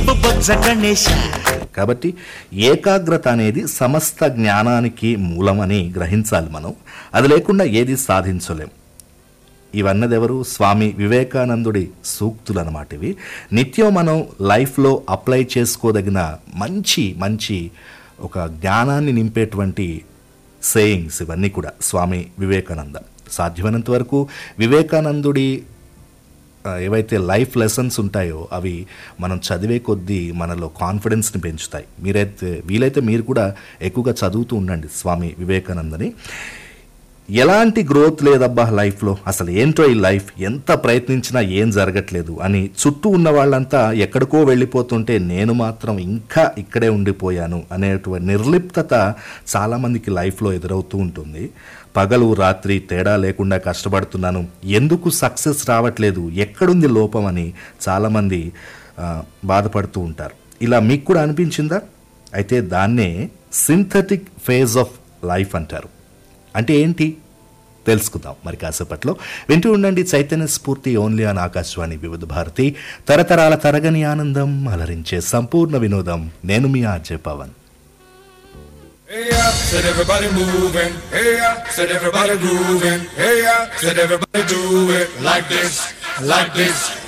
నింపు బొజ్జ గణేశ కాబట్టి ఏకాగ్రత అనేది సమస్త జ్ఞానానికి మూలమని గ్రహించాలి మనం అది లేకుండా ఏది సాధించలేం ఇవన్నదెవరు స్వామి వివేకానందుడి సూక్తులు అన్నమాట ఇవి నిత్యం మనం లైఫ్లో అప్లై చేసుకోదగిన మంచి మంచి ఒక జ్ఞానాన్ని నింపేటువంటి సేయింగ్స్ ఇవన్నీ కూడా స్వామి వివేకానంద సాధ్యమైనంత వరకు వివేకానందుడి ఆ, ఏవైతే లైఫ్ లెసన్స్ ఉంటాయో అవి మనం చదివే కొద్దీ మనలో కాన్ఫిడెన్స్ని పెంచుతాయి మీరైతే వీలైతే మీరు కూడా ఎక్కువగా చదువుతూ ఉండండి స్వామి వివేకానందని ఎలాంటి గ్రోత్ లేదబ్బా లైఫ్లో అసలు ఏంటో ఈ లైఫ్ ఎంత ప్రయత్నించినా ఏం జరగట్లేదు అని చుట్టూ ఉన్న వాళ్ళంతా ఎక్కడికో వెళ్ళిపోతుంటే నేను మాత్రం ఇంకా ఇక్కడే ఉండిపోయాను అనేటువంటి నిర్లిప్తత చాలామందికి లైఫ్లో ఎదురవుతూ ఉంటుంది పగలు రాత్రి తేడా లేకుండా కష్టపడుతున్నాను ఎందుకు సక్సెస్ రావట్లేదు ఎక్కడుంది లోపం అని చాలామంది ఆ, బాధపడుతూ ఉంటారు ఇలా మీకు కూడా అనిపించిందా అయితే దాన్నే సింథటిక్ ఫేజ్ ఆఫ్ లైఫ్ అంటారు అంటే ఏంటి తెలుసుకుందాం మరి కాసేపట్లో వింటూ ఉండండి చైతన్య స్ఫూర్తి ఓన్లీ అని ఆకాశవాణి వివిధ భారతి తరతరాల తరగని ఆనందం అలరించే సంపూర్ణ వినోదం నేను మీ RJ Pavan Hey yeah, said everybody moving. Hey yeah, said everybody grooving. Hey yeah, said everybody do it like this, like this.